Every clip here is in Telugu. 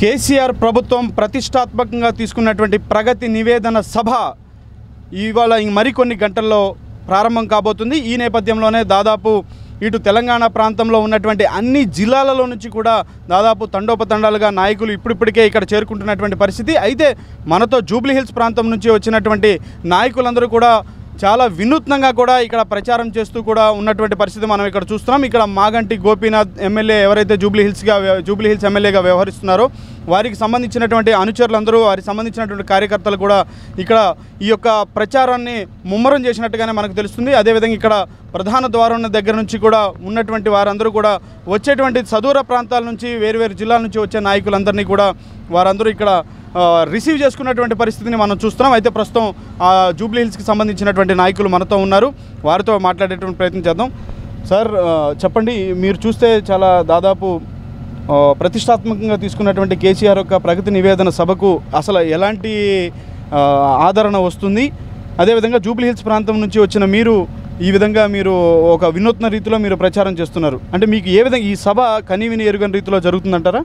కేసీఆర్ ప్రభుత్వం ప్రతిష్టాత్మకంగా తీసుకున్నటువంటి ప్రగతి నివేదన సభ ఇవాళ ఇంక మరికొన్ని గంటల్లో ప్రారంభం కాబోతుంది ఈ నేపథ్యంలోనే దాదాపు ఇటు తెలంగాణ ప్రాంతంలో ఉన్నటువంటి అన్ని జిల్లాలలో నుంచి కూడా దాదాపు తండోపతండాలుగా నాయకులు ఇప్పుడిప్పటికే ఇక్కడ చేరుకుంటున్నటువంటి పరిస్థితి అయితే మనతో జూబ్లీ హిల్స్ ప్రాంతం నుంచి వచ్చినటువంటి నాయకులందరూ కూడా చాలా వినూత్నంగా కూడా ఇక్కడ ప్రచారం చేస్తూ కూడా ఉన్నటువంటి పరిస్థితి మనం ఇక్కడ చూస్తున్నాం ఇక్కడ మాగంటి గోపీనాథ్ ఎమ్మెల్యే ఎవరైతే జూబ్లీ హిల్స్గా వ్య- జూబ్లీ హిల్స్ ఎమ్మెల్యేగా వ్యవహరిస్తున్నారో వారికి సంబంధించినటువంటి అనుచరులందరూ వారికి సంబంధించినటువంటి కార్యకర్తలు కూడా ఇక్కడ ఈ యొక్క ప్రచారాన్ని ముమ్మరం చేసినట్టుగానే మనకు తెలుస్తుంది అదేవిధంగా ఇక్కడ ప్రధాన ద్వారం దగ్గర నుంచి కూడా ఉన్నటువంటి వారందరూ కూడా వచ్చేటువంటి సదూర ప్రాంతాల నుంచి వేరు వేరు జిల్లాల నుంచి వచ్చే నాయకులందరినీ కూడా వారందరూ ఇక్కడ ఆ, రిసీవ్ చేసుకున్నటువంటి పరిస్థితిని మనం చూస్తున్నాం అయితే ప్రస్తుతం ఆ జూబ్లీ హిల్స్కి సంబంధించినటువంటి నాయకులు మనతో ఉన్నారు వారితో మాట్లాడేటువంటి ప్రయత్నం చేద్దాం సార్ ఆ, చెప్పండి మీరు చూస్తే చాలా దాదాపు ఆ, ప్రతిష్టాత్మకంగా తీసుకున్నటువంటి కేసీఆర్ యొక్క ప్రగతి నివేదన సభకు అసలు ఎలాంటి ఆ, ఆదరణ వస్తుంది అదేవిధంగా జూబ్లీ హిల్స్ ప్రాంతం నుంచి వచ్చిన మీరు ఈ విధంగా మీరు ఒక వినూత్న రీతిలో మీరు ప్రచారం చేస్తున్నారు అంటే మీకు ఏ విధంగా ఈ సభ కనీవిని ఎరుగని రీతిలో జరుగుతుందంటారా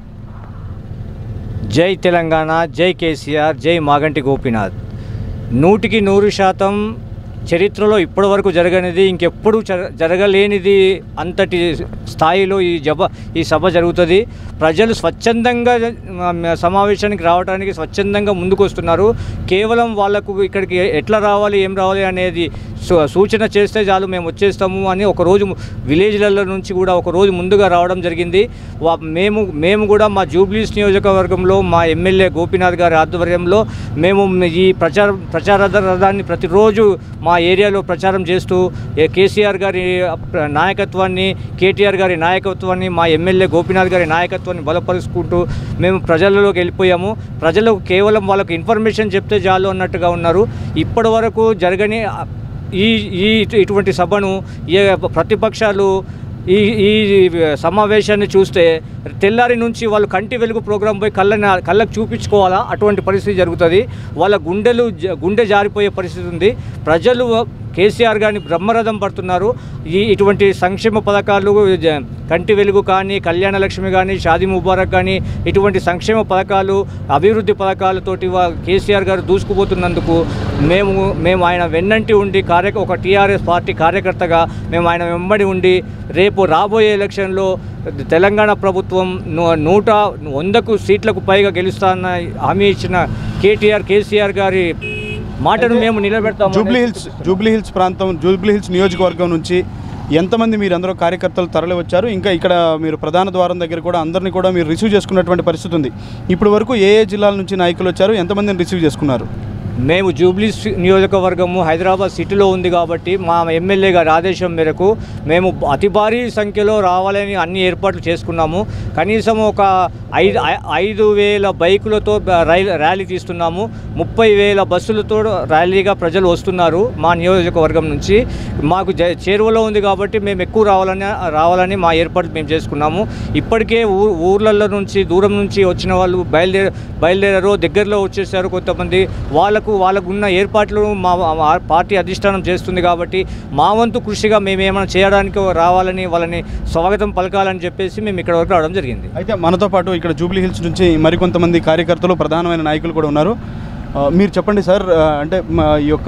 జై తెలంగాణ జై కేసీఆర్ జై మాగంటి గోపీనాథ్ నూటికి నూరు శాతం చరిత్రలో ఇప్పటివరకు జరగనిది ఇంకెప్పుడు జర- జరగలేనిది అంతటి స్థాయిలో ఈ జబ ఈ సభ జరుగుతుంది ప్రజలు స్వచ్ఛందంగా ఆ, సమావేశానికి రావడానికి స్వచ్ఛందంగా ముందుకు వస్తున్నారు కేవలం వాళ్ళకు ఇక్కడికి ఎట్లా రావాలి ఏం రావాలి అనేది సూ- సూచన చేస్తే చాలు మేము వచ్చేస్తాము అని ఒక రోజు విలేజ్లలో నుంచి కూడా ఒక రోజు ముందుగా రావడం జరిగింది వా- మేము మేము కూడా మా జూబ్లీస్ నియోజకవర్గంలో మా ఎమ్మెల్యే గోపీనాథ్ గారి ఆధ్వర్యంలో మేము ఈ ప్రచార ప్రచార రథాన్ని ప్రతిరోజు మా ఏరియాలో ప్రచారం చేస్తూ ఏ కేసీఆర్ గారి ప్ర- నాయకత్వాన్ని కేటీఆర్ గారి నాయకత్వాన్ని మా ఎమ్మెల్యే గోపీనాథ్ గారి నాయకత్వాన్ని బలపరుచుకుంటూ మేము ప్రజలలోకి వెళ్ళిపోయాము ప్రజలకు కేవలం వాళ్ళకు ఇన్ఫర్మేషన్ చెప్తే చాలు అన్నట్టుగా ఉన్నారు ఇప్పటి వరకు జరగని ఈ ఈ ఇటువంటి సభను ఏ ప్రతిపక్షాలు ఈ ఈ సమావేశాన్ని చూస్తే తెల్లారి నుంచి వాళ్ళు కంటి వెలుగు ప్రోగ్రాం పోయి కళ్ళని కళ్ళకు చూపించుకోవాలా అటువంటి పరిస్థితి జరుగుతుంది వాళ్ళ గుండెలు జ- గుండె జారిపోయే పరిస్థితి ఉంది ప్రజలు కేసీఆర్ గారిని బ్రహ్మరథం పడుతున్నారు ఈ ఇటువంటి సంక్షేమ పథకాలు జ- కంటి వెలుగు కానీ కళ్యాణ లక్ష్మి కానీ షాదీ ముబారక్ కానీ ఇటువంటి సంక్షేమ పథకాలు అభివృద్ధి పథకాలతోటి వా కేసీఆర్ గారు దూసుకుపోతున్నందుకు మేము మేము ఆయన వెన్నంటి ఉండి కార్య ఒక టీఆర్ఎస్ పార్టీ కార్యకర్తగా మేము ఆయన వెంబడి ఉండి రేపు రాబోయే ఎలక్షన్లో తెలంగాణ ప్రభుత్వం ను- నూట వందకు సీట్లకు పైగా గెలుస్తాన్న హామీ ఇచ్చిన కేటీఆర్ కేసీఆర్ గారి మాటను మేము నిలబెడతాము జూబ్లీ హిల్స్ జూబ్లీ హిల్స్ ప్రాంతం జూబ్లీ హిల్స్ నియోజకవర్గం నుంచి ఎంతమంది మీరు అందరూ కార్యకర్తలు తరలి వచ్చారు ఇంకా ఇక్కడ మీరు ప్రధాన ద్వారం దగ్గర కూడా అందరినీ కూడా మీరు రిసీవ్ చేసుకున్నటువంటి పరిస్థితి ఉంది ఇప్పటి వరకు ఏ ఏ జిల్లాల నుంచి నాయకులు వచ్చారు ఎంతమందిని రిసీవ్ చేసుకున్నారు మేము జూబ్లీ సి- నియోజకవర్గము హైదరాబాద్ సిటీలో ఉంది కాబట్టి మా ఎమ్మెల్యే గారి ఆదేశం మేరకు మేము అతి భారీ సంఖ్యలో రావాలని అన్ని ఏర్పాట్లు చేసుకున్నాము కనీసం ఒక ఐదు ఐ- ఐదు వేల బైకులతో బ- రైలు ర్యాలీ తీస్తున్నాము ముప్పై వేల బస్సులతో ర్యాలీగా ప్రజలు వస్తున్నారు మా నియోజకవర్గం నుంచి మాకు జ- చేరువలో ఉంది కాబట్టి మేము ఎక్కువ రావాలని రావాలని మా ఏర్పాట్లు మేము చేసుకున్నాము ఇప్పటికే ఊ ఊర్లలో నుంచి దూరం నుంచి వచ్చిన వాళ్ళు బయలుదేర బయలుదేరారు దగ్గరలో వచ్చేసారు కొంతమంది వాళ్ళకు వాళ్ళకు ఉన్న ఏర్పాట్లు మా మా పార్టీ అధిష్టానం చేస్తుంది కాబట్టి మా వంతు కృషిగా మేము ఏమైనా చేయడానికి రావాలని వాళ్ళని స్వాగతం పలకాలని చెప్పేసి మేము ఇక్కడ వరకు రావడం జరిగింది అయితే మనతో పాటు ఇక్కడ జూబ్లీ హిల్స్ నుంచి మరికొంతమంది కార్యకర్తలు ప్రధానమైన నాయకులు కూడా ఉన్నారు ఆ, మీరు చెప్పండి సార్ ఆ, అంటే మా ఈ యొక్క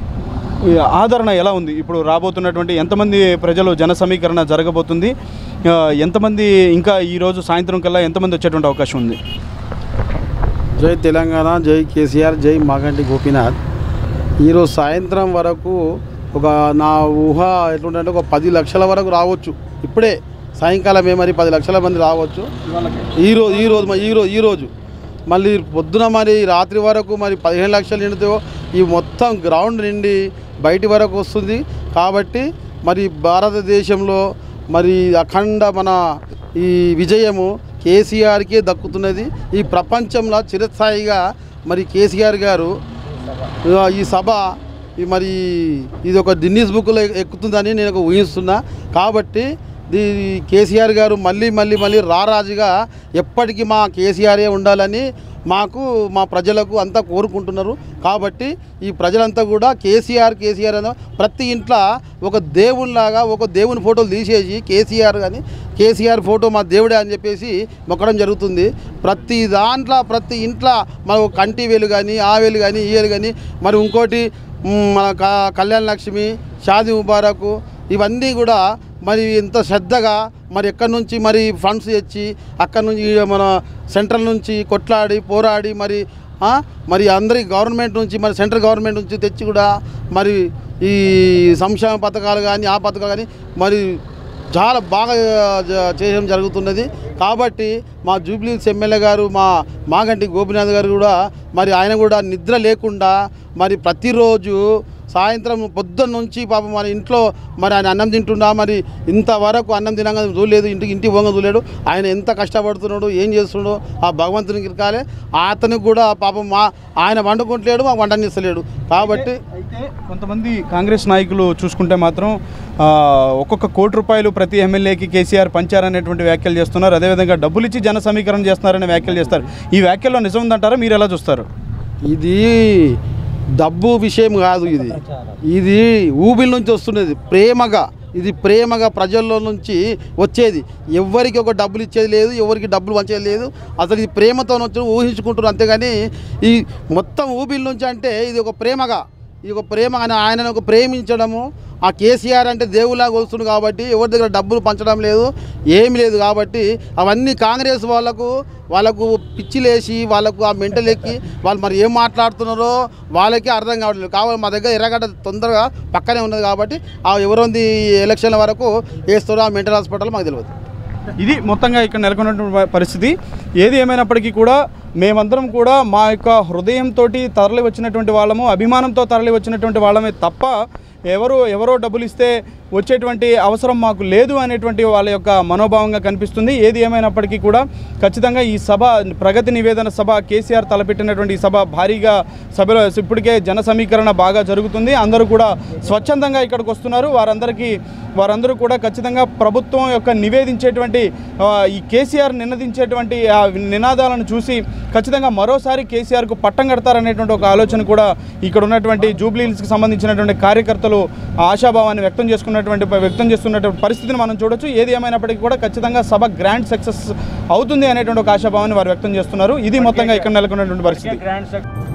ఈ ఆదరణ ఎలా ఉంది ఇప్పుడు రాబోతున్నటువంటి ఎంతమంది ప్రజలు జన సమీకరణ జరగబోతుంది ఆ, ఎంతమంది ఇంకా ఈరోజు సాయంత్రం కల్లా ఎంతమంది వచ్చేటువంటి అవకాశం ఉంది జై తెలంగాణ జై కేసీఆర్ జై మాగంటి గోపీనాథ్ ఈరోజు సాయంత్రం వరకు ఒక నా ఊహ ఎట్లుంటే ఒక పది లక్షల వరకు రావచ్చు ఇప్పుడే సాయంకాలమే మరి పది లక్షల మంది రావచ్చు ఈరోజు ఈరోజు మ- ఈరోజు ఈరోజు మళ్ళీ పొద్దున మరి రాత్రి వరకు మరి పదిహేను లక్షలు నిండితే ఈ మొత్తం గ్రౌండ్ నిండి బయటి వరకు వస్తుంది కాబట్టి మరి భారతదేశంలో మరి అఖండ మన ఈ విజయము కేసీఆర్కే దక్కుతున్నది ఈ ప్రపంచంలో చిరస్థాయిగా మరి కేసీఆర్ గారు ఆ, ఈ సభ ఈ మరి ఇది ఒక గిన్నీస్ బుక్లో ఎక్కుతుందని నేను ఒక ఊహిస్తున్నా కాబట్టి దీ కేసీఆర్ గారు మళ్ళీ మళ్ళీ మళ్ళీ రారాజుగా ఎప్పటికీ మా కేసీఆరే ఉండాలని మాకు మా ప్రజలకు అంతా కోరుకుంటున్నారు కాబట్టి ఈ ప్రజలంతా కూడా కేసీఆర్ కేసీఆర్ అనే ప్రతి ఇంట్లో ఒక దేవునిలాగా ఒక దేవుని ఫోటోలు తీసేసి కేసీఆర్ కానీ కేసీఆర్ ఫోటో మా దేవుడే అని చెప్పేసి మొక్కడం జరుగుతుంది ప్రతి దాంట్లో ప్రతి ఇంట్లో మన కంటి వేలు కానీ ఆ వేలు కానీ ఈ వేలు కానీ మరి ఇంకోటి మ్, మన క- కళ్యాణ లక్ష్మి షాది ముబారకు ఇవన్నీ కూడా మరి ఇంత శ్రద్ధగా మరి ఎక్కడి నుంచి మరి ఫండ్స్ తెచ్చి అక్కడి నుంచి మన సెంట్రల్ నుంచి కొట్లాడి పోరాడి మరి ఆ, మరి అందరి గవర్నమెంట్ నుంచి మరి సెంట్రల్ గవర్నమెంట్ నుంచి తెచ్చి కూడా మరి ఈ సంక్షేమ పథకాలు కానీ ఆ పథకాలు కానీ మరి చాలా బాగా జ- చేయడం జరుగుతున్నది కాబట్టి మా జూబ్లీస్ ఎమ్మెల్యే గారు మా మాగంటి గోపినాథ్ గారు కూడా మరి ఆయన కూడా నిద్ర లేకుండా మరి ప్రతిరోజు సాయంత్రం పొద్దున్న నుంచి పాపం మన ఇంట్లో మరి ఆయన అన్నం తింటున్నా మరి ఇంతవరకు అన్నం తినగా చూడలేదు ఇంటికి ఇంటికి పోగా చూడలేడు ఆయన ఎంత కష్టపడుతున్నాడు ఏం చేస్తున్నాడు ఆ భగవంతునికి ఇరకాలే అతనికి కూడా పాపం మా ఆయన వండుకుంటలేడు మాకు వండనిస్తలేడు కాబట్టి అయితే కొంతమంది కాంగ్రెస్ నాయకులు చూసుకుంటే మాత్రం ఆ, ఒక్కొక్క కోటి రూపాయలు ప్రతి ఎమ్మెల్యేకి కేసీఆర్ పంచారనేటువంటి వ్యాఖ్యలు చేస్తున్నారు అదేవిధంగా డబ్బులు ఇచ్చి జన సమీకరణ చేస్తున్నారనే వ్యాఖ్యలు చేస్తారు ఈ వ్యాఖ్యల్లో నిజం ఉందంటారా మీరు ఎలా చూస్తారు ఇది డబ్బు విషయం కాదు ఇది ఇది ఊబిల నుంచి వస్తున్నది ప్రేమగా ఇది ప్రేమగా ప్రజల్లో నుంచి వచ్చేది ఎవరికి ఒక డబ్బులు ఇచ్చేది లేదు ఎవరికి డబ్బులు పంచేది లేదు అసలు ఇది ప్రేమతో వచ్చి ఊహించుకుంటున్నారు అంతేగాని ఈ మొత్తం ఊబిల నుంచి అంటే ఇది ఒక ప్రేమగా ఇది ఒక ప్రేమ అని ఆయనను ఒక ప్రేమించడము ఆ కేసీఆర్ అంటే దేవులాగా వస్తుంది కాబట్టి ఎవరి దగ్గర డబ్బులు పంచడం లేదు ఏమి లేదు కాబట్టి అవన్నీ కాంగ్రెస్ వాళ్ళకు వాళ్ళకు పిచ్చిలేసి వాళ్ళకు ఆ మెంటల్ ఎక్కి వాళ్ళు మరి ఏం మాట్లాడుతున్నారో వాళ్ళకి అర్థం కావట్లేదు కాబట్టి మా దగ్గర ఎర్రగడ్డ తొందరగా పక్కనే ఉన్నది కాబట్టి ఆ ఎవరుంది ఎలక్షన్ల వరకు వేస్తారో ఆ మెంటల్ హాస్పిటల్ మాకు తెలియదు ఇది మొత్తంగా ఇక్కడ నెలకొన్నటువంటి పరిస్థితి ఏది ఏమైనప్పటికీ కూడా మేమందరం కూడా మా యొక్క హృదయంతో తరలి వచ్చినటువంటి వాళ్ళము అభిమానంతో తరలి వచ్చినటువంటి వాళ్ళమే తప్ప ఎవరు ఎవరో డబ్బులు ఇస్తే వచ్చేటువంటి అవసరం మాకు లేదు అనేటువంటి వాళ్ళ యొక్క మనోభావంగా కనిపిస్తుంది ఏది ఏమైనప్పటికీ కూడా ఖచ్చితంగా ఈ సభ ప్రగతి నివేదన సభ కేసీఆర్ తలపెట్టినటువంటి ఈ సభ భారీగా సభలో ఇప్పటికే జన సమీకరణ బాగా జరుగుతుంది అందరూ కూడా స్వచ్ఛందంగా ఇక్కడికి వస్తున్నారు వారందరికీ వారందరూ కూడా ఖచ్చితంగా ప్రభుత్వం యొక్క నివేదించేటువంటి ఆ, ఈ కేసీఆర్ నినదించేటువంటి ఆ నినాదాలను చూసి ఖచ్చితంగా మరోసారి కేసీఆర్కు పట్టం కడతారనేటువంటి ఒక ఆలోచన కూడా ఇక్కడ ఉన్నటువంటి జూబ్లీహిల్స్కి సంబంధించినటువంటి కార్యకర్తలు ఆశాభావాన్ని వ్యక్తం చేసుకున్నటువంటి వ్యక్తం చేస్తున్నటువంటి పరిస్థితిని మనం చూడొచ్చు ఏది ఏమైనప్పటికీ కూడా ఖచ్చితంగా సభ గ్రాండ్ సక్సెస్ అవుతుంది అనేటువంటి ఒక ఆశాభావాన్ని వారు వ్యక్తం చేస్తున్నారు ఇది మొత్తంగా ఇక్కడ నెలకొన్నటువంటి పరిస్థితి గ్రాండ్